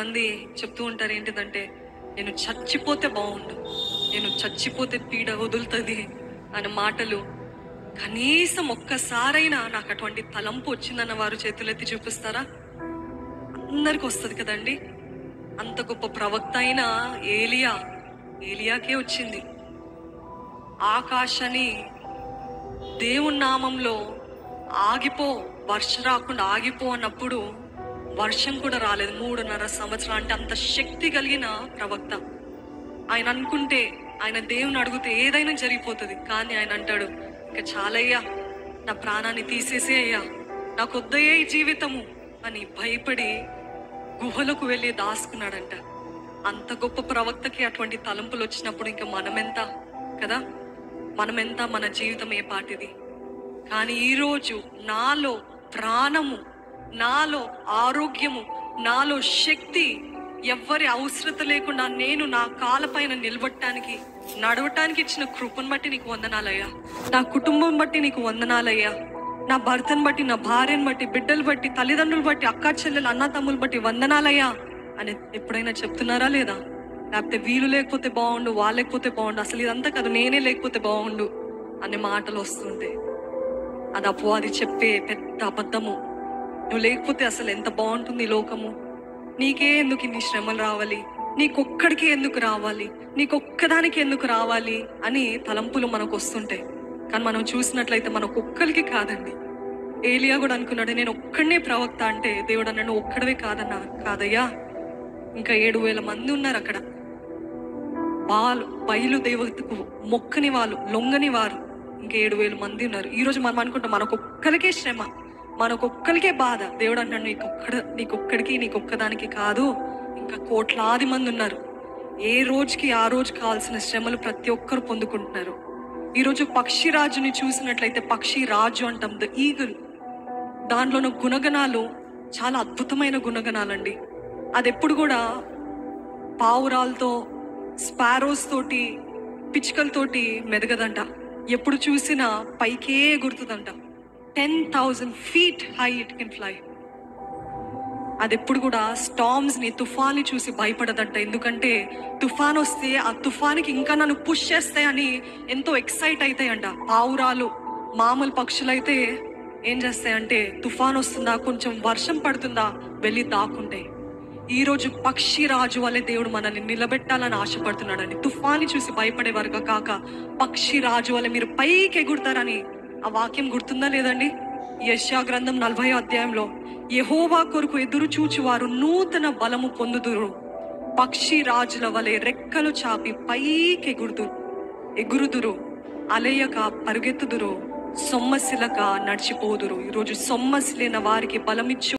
కొంతమంది చెప్తూ ఉంటారు ఏంటిదంటే నేను చచ్చిపోతే బాగుండు నేను చచ్చిపోతే పీడ వదులుతుంది అనే మాటలు కనీసం ఒక్కసారైనా నాకు అటువంటి తలంపు వచ్చిందన్న వారు చేతులెత్తి చూపిస్తారా అందరికి వస్తుంది కదండి అంత గొప్ప ప్రవక్త అయిన ఏలియా ఏలియాకే వచ్చింది ఆకాశాన్ని దేవుని నామంలో ఆగిపో వర్ష రాకుండా ఆగిపో అన్నప్పుడు వర్షం కూడా రాలేదు మూడున్నర సంవత్సరాలు అంటే అంత శక్తి కలిగిన ప్రవక్త ఆయన అనుకుంటే ఆయన దేవుని అడిగితే ఏదైనా జరిగిపోతుంది కానీ ఆయన అంటాడు ఇంకా చాలయ్యా నా ప్రాణాన్ని తీసేసే అయ్యా నాకు వద్దయే ఈ జీవితము అని భయపడి గుహలకు వెళ్ళి దాసుకున్నాడంట అంత గొప్ప ప్రవక్తకి అటువంటి తలంపులు వచ్చినప్పుడు ఇంకా మనమెంత కదా మనమెంత మన జీవితం ఏ పాటిది కానీ ఈరోజు నాలో ప్రాణము నాలో ఆరోగ్యము నాలో శక్తి ఎవ్వరి అవసరత లేకుండా నేను నా కాలపైన నిలబడటానికి నడవటానికి ఇచ్చిన కృపను బట్టి నీకు వందనాలయ్యా నా కుటుంబం బట్టి నీకు వందనాలయ్యా నా భర్తను బట్టి నా భార్యను బట్టి బిడ్డలు బట్టి తల్లిదండ్రులు బట్టి అక్క చెల్లెలు అన్న తమ్ములు బట్టి వందనాలయ్యా అని ఎప్పుడైనా చెప్తున్నారా లేదా లేకపోతే వీలు లేకపోతే బాగుండు వాళ్ళు లేకపోతే బాగుండు అసలు ఇదంతా కాదు నేనే లేకపోతే బాగుండు అనే మాటలు వస్తుంటాయి అది అపవాది చెప్పే పెద్ద అబద్ధము నువ్వు లేకపోతే అసలు ఎంత బాగుంటుంది ఈ లోకము నీకే ఎందుకు ఇన్ని శ్రమలు రావాలి నీకొక్కడికి ఎందుకు రావాలి నీకొక్కదానికి ఎందుకు రావాలి అని తలంపులు మనకు వస్తుంటాయి కానీ మనం చూసినట్లయితే మనకు ఒక్కరికి కాదండి ఏలియా కూడా అనుకున్నాడు నేను ఒక్కడనే ప్రవక్త అంటే దేవుడు అన్నాడు ఒక్కడవే కాదన్నా కాదయ్యా ఇంకా ఏడు వేల మంది ఉన్నారు అక్కడ వాళ్ళు బయలు దేవతకు మొక్కని వాళ్ళు లొంగని వారు ఇంకా ఏడు వేల మంది ఉన్నారు ఈ రోజు మనం అనుకుంటాం మనకొక్కరికే శ్రమ మనకొక్కరికే బాధ దేవుడు అంటాడు నీకొక్కడ నీకొక్కడికి నీకొక్కదానికి కాదు ఇంకా కోట్లాది మంది ఉన్నారు ఏ రోజుకి ఆ రోజు కావాల్సిన శ్రమలు ప్రతి ఒక్కరు పొందుకుంటున్నారు ఈ రోజు పక్షి రాజుని చూసినట్లయితే పక్షి రాజు అంటాం ద ఈగుల్ దాంట్లో ఉన్న గుణగణాలు చాలా అద్భుతమైన గుణగణాలండి అది ఎప్పుడు కూడా పావురాలతో స్పారోస్ తోటి పిచ్చుకలతోటి మెదగదంట ఎప్పుడు చూసినా పైకే ఎగురుతుందంట ten thousand feet high it can fly అది ఎప్పుడు కూడా స్టామ్స్ ని తుఫాన్ని చూసి భయపడదంట ఎందుకంటే తుఫాన్ వస్తే ఆ తుఫానికి ఇంకా నన్ను పుష్ చేస్తాయని ఎంతో ఎక్సైట్ అవుతాయంట పావురాలు మామూలు పక్షులైతే ఏం చేస్తాయంటే తుఫాన్ వస్తుందా కొంచెం వర్షం పడుతుందా వెళ్ళి దాక్కుంటాయి ఈ రోజు పక్షి రాజు వల్లే దేవుడు మనల్ని నిలబెట్టాలని ఆశపడుతున్నాడండి తుఫాని చూసి భయపడే వరకు కాక పక్షి రాజు వల్ల మీరు పైకి ఎగురుతారని ఆ వాక్యం గుర్తుందా లేదండి యశా గ్రంథం నలభై అధ్యాయంలో యహోవా కొరకు ఎదురు చూచువారు నూతన బలము పొందుదురు పక్షి రాజుల వలె రెక్కలు చాపి పైకి ఎగురుదురు ఎగురుదురు అలయక పరుగెత్తుదురు సొమ్మసిలక నడిచిపోదురు ఈరోజు సొమ్మసిలిన వారికి బలమిచ్చు